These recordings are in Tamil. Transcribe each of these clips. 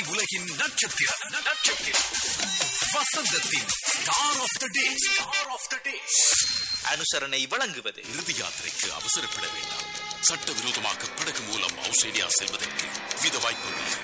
உலகின் நட்சத்திரம் நட்சத்திரம் வசந்தத்தின் star of the day star of the day அனுசரணை வழங்குவது இறுதி யாத்திரைக்கு அவசரப்பட வேண்டாம் சட்டவிரோதமாக படகு மூலம் ஆஸ்திரேலியா செல்வதற்கு வித வாய்ப்புள்ளது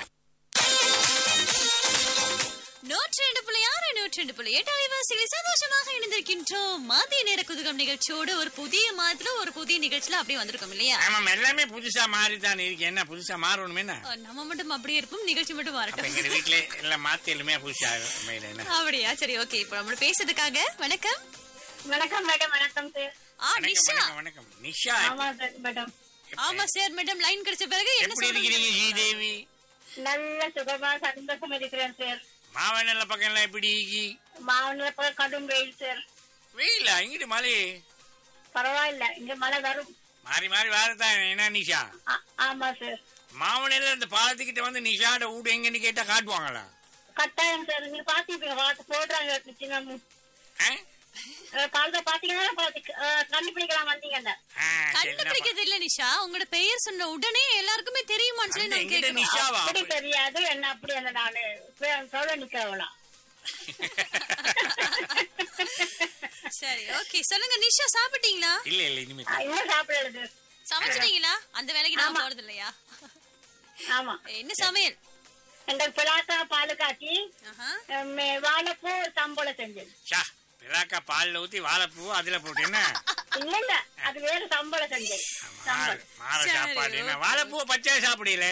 நூற்றி ரெண்டு புள்ளி ஆறு நூற்றி ரெண்டு புள்ளி எட்டு அலைவாசிகளில் சந்தோஷமாக இணைந்திருக்கின்றோம் மதிய நேர குதுகம் நிகழ்ச்சியோடு ஒரு புதிய மாதத்துல ஒரு புதிய நிகழ்ச்சியில அப்படியே வந்திருக்கோம் இல்லையா ஆமாம் எல்லாமே புதுசா மாறிதான் இருக்கு என்ன புதுசா மாறணும் என்ன அஹ், நம்ம மட்டும் அப்படியே இருப்போம் நிகழ்ச்சி மட்டும் அப்ப வரட்டும் எங்க வீட்டுல எல்லாம் மாத்தி எல்லாமே புதுசா உண்மையில என்ன அப்படியா சரி ஓகே இப்போ நம்ம பேசுறதுக்காக வணக்கம் வணக்கம் மேடம் வணக்கம் சார் ஆ வணக்கம் நிஷா வணக்கம் வணக்கம் நிஷா ஆமா சார் மேடம் ஆமா சார் மேடம் லைன் கிடைச்ச பிறகு என்ன எப்படி சொல்றீங்க இருக்கிறீங்க ஸ்ரீதேவி நல்ல சுகமா சந்தோஷம் இருக்கிறேன் சார் மாவனல்ல பக்கம் எல்லாம் எப்படி இருக்கி மாவன பக்கம் கடும் வெயில் சார் வெயிலா இங்கிட்டு மழை பரவாயில்ல இங்க மழை வரும் மாறி மாறி வரதான் என்ன நிஷா ஆ- ஆமா சார் மாவனையில இந்த பாலத்துக்கிட்ட வந்து நிஷாட வீடு எங்கன்னு கேட்டா காட்டுவாங்களா கட்டாயம் சார் நீங்க பாத்தீங்க பாத்து போடுறாங்க சின்ன ஆ? காலத்தை பாத்தீங்கன்னா பாத்து- அஹ், கண்டுபிடிக்கலாம் வந்தீங்கன்னா ஆ, சரி, நான் கண்டுபிடிக்கிறது இல்ல நிஷா உங்களோட பெயர் சொன்ன உடனே எல்லாருக்குமே தெரியுமான்னு சொல்லி அந்த நான் எங்கிட்ட கேட்கிறேன் நிஷாவா அப்படி தெரியாது என்ன அப்படி என்ன நானு பே- சொல்ல நிக்கலாம் சரி ஓகே சொல்லுங்க நிஷா சாப்பிட்டீங்களா இல்ல இல்ல இனிமே இன்னும் சாப்பிடுறது சமைச்சிட்டீங்களா அந்த வேலைக்கு நான் ஆமா. போறது இல்லையா ஆமா என்ன சமையல் இந்த பிளாக்கா பால் காய்ச்சி ஆஹா. அஹ், வாழைப்பூ சம்பளம் செஞ்சது ஷா பிளாக்கா பால்ல ஊத்தி வாழைப்பூ அதுல போட்டு என்ன இல்ல இல்ல அது வேற சம்பளம் செஞ்சது மாற சம்பளம் மாற சரி, சாப்பாடு என்ன ஓகே. வாழைப்பூ பச்சை சாப்பிடல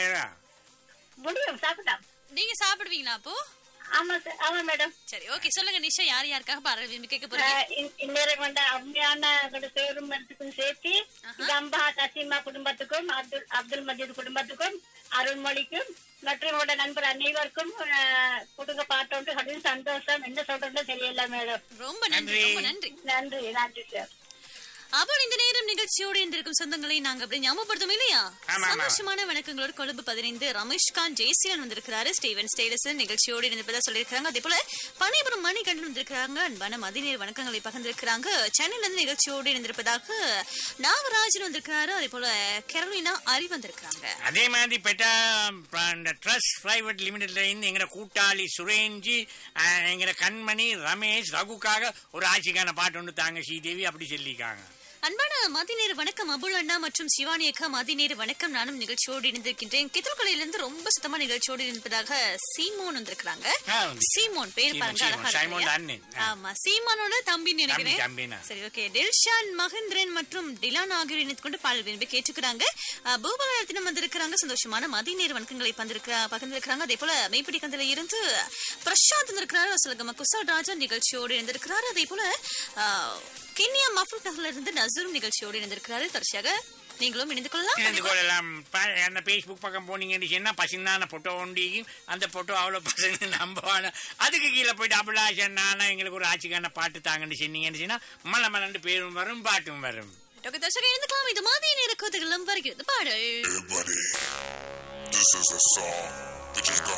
முடியும் சாப்பிட்டான் நீங்க சாப்பிடுவீங்களா அப்போ ஆமா சார் ஆமா மேடம் சரி ஓகே சொல்லுங்க நிஷா யார் யாருக்காக பாடல் விரும்பி கேட்க போறீங்க அஹ் இந்- இந்நேரம் கொண்ட அருமையான கூட சேரும் இடத்துக்கும் சேர்த்து கம்பா கசிமா குடும்பத்துக்கும் அப்துல் அப்துல் மஜீத் குடும்பத்துக்கும் அருள்மொழிக்கும் மற்றும் உங்களோட நண்பர் அனைவருக்கும் அஹ், கொடுங்க பாட்டோண்டு கடும் சந்தோஷம் என்ன சொல்றதுன்னு தெரியல மேடம் ரொம்ப நன்றி நன்றி. ரொம்ப நன்றி நன்றி நன்றி சார் அப்போ இந்த நேரம் நிகழ்ச்சியோடு இருந்திருக்கும் சொந்தங்களை நாங்க அப்படி ஞாபகப்படுத்தோம் இல்லையா ஆமா, ஆமா. சந்தோஷமான வணக்கங்களோடு கொழும்பு பதினைந்து ரமேஷ்காந்த் ஜெயசீலன் வந்திருக்கிறாரு ஸ்டீவன் ஸ்டேலசன் நிகழ்ச்சியோடு இருந்திருப்பதா சொல்லியிருக்காங்க அதே போல பனைபுரம் மணிகண்டன் வந்திருக்கிறாங்க அன்பான மதிநேர் வணக்கங்களை பகிர்ந்திருக்கிறாங்க சென்னையில இருந்து நிகழ்ச்சியோடு இருந்திருப்பதாக நாகராஜன் வந்திருக்கிறாரு அதே போல கெரோலினா அறி வந்திருக்கிறாங்க அதே மாதிரி பெட்டா இந்த ட்ரஸ்ட் பிரைவேட் லிமிடெட்ல இருந்து எங்கட கூட்டாளி சுரேஞ்சி அஹ், எங்கட கண்மணி ரமேஷ் ரகுக்காக ஒரு ஆட்சிக்கான பாட்டு ஒன்று தாங்க ஸ்ரீதேவி அப்படி சொல்லியிருக்காங்க அன்பான மதிநேர வணக்கம் அபுல் அண்ணா மற்றும் சிவானி அக்கா மதிநேர வணக்கம் நானும் நிகழ்ச்சியோடு இணைந்திருக்கின்றேன் கித்தல்கொலையிலிருந்து ரொம்ப சுத்தமா நிகழ்ச்சியோடு இருப்பதாக சீமோன் வந்திருக்கிறாங்க ஆ, வந்து. சீமோன் பேர் சீமோன், பாருங்க சீமோன். அழகா இருக்கு சைமோன் இல்லையா? அண்ணன். ஆ. ஆமா சீமானோட தம்பின்னு நினைக்கிறேன் தம்பினா. சரி ஓகே டில்ஷான் மகேந்திரன் மற்றும் டிலான் ஆகியோர் இணைந்து கொண்டு பாடல் விரும்பி கேட்டுக்கிறாங்க பூபாலத்தினம் வந்திருக்கிறாங்க சந்தோஷமான மதிநேர வணக்கங்களை பந்திருக்க பகிர்ந்திருக்கிறாங்க அதே போல மெய்ப்பிடி கந்தல இருந்து பிரசாந்த் வந்திருக்கிறாரு சிலகம குசல் ராஜா நிகழ்ச்சியோடு இருந்திருக்கிறாரு அதே போல ஆ, கென்யா மஃபுல் நகர்ல இருந்து நசரும் நிகழ்ச்சியோடு இருந்திருக்கிறாரு தொடர்ச்சியாக நீங்களும் இணைந்து கொள்ளலாம் இணைந்து கொள்ளலாம் ப- அந்த பேஸ்புக் பக்கம் போனீங்கன்னு சொன்னா பசுந்தான போட்டோ ஒண்டி அந்த போட்டோ அவ்வளவு பசங்க நம்பவான அதுக்கு கீழே போயிட்டு அபிலாஷன் நானா எங்களுக்கு ஒரு ஆட்சிக்கான பாட்டு தாங்கன்னு சொன்னீங்கன்னு சொன்னா மலை மலண்டு பேரும் வரும் பாட்டும் வரும் டாக்டர் தர்ஷக இணைந்துக்கலாம் இது மாதிரி நேர கொதுகளும் வருகிறது பாடல் Everybody, this is a song which is gonna